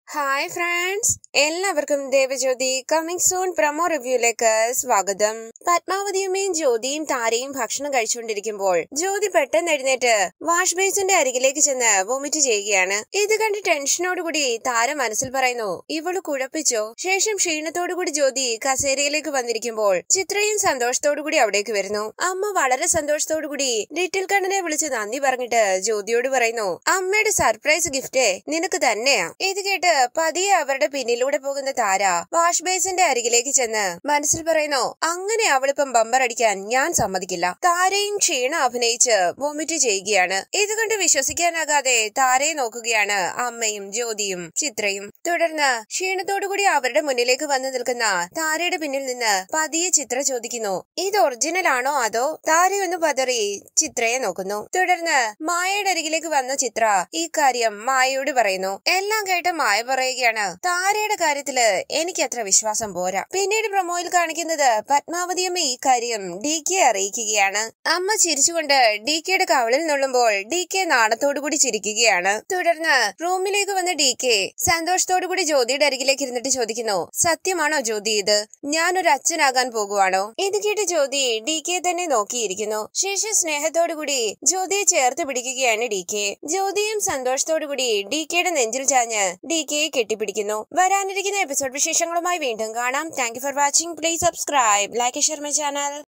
hi friends എല്ലാവർക്കും Devajyothi coming soon promo റിവ്യൂലേക്ക് സ്വാഗതം പത്മാവതിയമ്മയും ജ്യോതിയും താരയും ഭക്ഷണം കഴിച്ചുകൊണ്ടിരിക്കുമ്പോൾ ജ്യോതി പെട്ടെന്ന് എഴുന്നേറ്റ് വാഷ് ബേസിന്റെ അരികിലേക്ക് ചെന്ന് വൊമിറ്റ് ചെയ്യുകയാണ് ഇത് കണ്ട് ടെൻഷനോടുകൂടി താര മനസ്സിൽ പറയുന്നു ഇവള് കുഴപ്പിച്ചോ ശേഷം ക്ഷീണത്തോടുകൂടി ജ്യോതി കസേരയിലേക്ക് വന്നിരിക്കുമ്പോൾ ചിത്രയും സന്തോഷത്തോടുകൂടി അവിടേക്ക് വരുന്നു അമ്മ വളരെ സന്തോഷത്തോടുകൂടി ലിറ്റിൽ കണ്ണനെ വിളിച്ച് നന്ദി പറഞ്ഞിട്ട് ജ്യോതിയോട് പറയുന്നു അമ്മയുടെ സർപ്രൈസ് ഗിഫ്റ്റ് നിനക്ക് തന്നെയാ ഇത് കേട്ട് പതിയെ അവരുടെ പിന്നിലൂടെ പോകുന്ന താര വാഷ് ബേസിന്റെ അരികിലേക്ക് ചെന്ന് മനസ്സിൽ പറയുന്നു അങ്ങനെ അവളിപ്പം ബമ്പർ അടിക്കാൻ ഞാൻ സമ്മതിക്കില്ല താരയും ക്ഷീണം അഭിനയിച്ച് വൊമിറ്റ് ചെയ്യുകയാണ് ഇത് കണ്ട് വിശ്വസിക്കാനാകാതെ താരയെ നോക്കുകയാണ് അമ്മയും ജ്യോതിയും ചിത്രയും തുടർന്ന് ക്ഷീണത്തോടുകൂടി അവരുടെ മുന്നിലേക്ക് വന്നു നിൽക്കുന്ന താരയുടെ പിന്നിൽ നിന്ന് പതിയെ ചിത്ര ചോദിക്കുന്നു ഇത് ഒറിജിനൽ ആണോ അതോ താരയൊന്ന് പതറി ചിത്രയെ നോക്കുന്നു തുടർന്ന് മായയുടെ അരികിലേക്ക് വന്ന ചിത്ര ഈ കാര്യം മായയോട് പറയുന്നു എല്ലാം കേട്ട് മായ പറയുകയാണ് താരയുടെ കാര്യത്തില് എനിക്ക് അത്ര വിശ്വാസം പോരാ പിന്നീട് പ്രൊമോയിൽ കാണിക്കുന്നത് പത്മാവതിയമ്മ ഈ കാര്യം ഡി കെ അറിയിക്കുകയാണ് അമ്മ ചിരിച്ചുകൊണ്ട് ഡി കെയുടെ കവളിൽ നുള്ളുമ്പോൾ ഡി കെ നാണത്തോടുകൂടി ചിരിക്കുകയാണ് തുടർന്ന് റൂമിലേക്ക് വന്ന ഡി കെ സന്തോഷത്തോടുകൂടി ജ്യോതിയുടെ അരികിലേക്ക് ഇരുന്നിട്ട് ചോദിക്കുന്നു സത്യമാണോ ജ്യോതി ഇത് ഞാനൊരു അച്ഛനാകാൻ പോകുവാണോ ഇത് കേട്ട് ജ്യോതി ഡി കെ തന്നെ നോക്കിയിരിക്കുന്നു ശേഷം സ്നേഹത്തോടുകൂടി ജ്യോതിയെ ചേർത്ത് പിടിക്കുകയാണ് ഡി കെ ജ്യോതിയും സന്തോഷത്തോടുകൂടി ഡി കെയുടെ നെഞ്ചിൽ ചാഞ്ഞ് ഡി കെയെ കെട്ടിപ്പിടിക്കുന്നു വരാനിരിക്കുന്ന എപ്പിസോഡ് വിശേഷങ്ങളുമായി വീണ്ടും കാണാം thank you for watching please subscribe like share my channel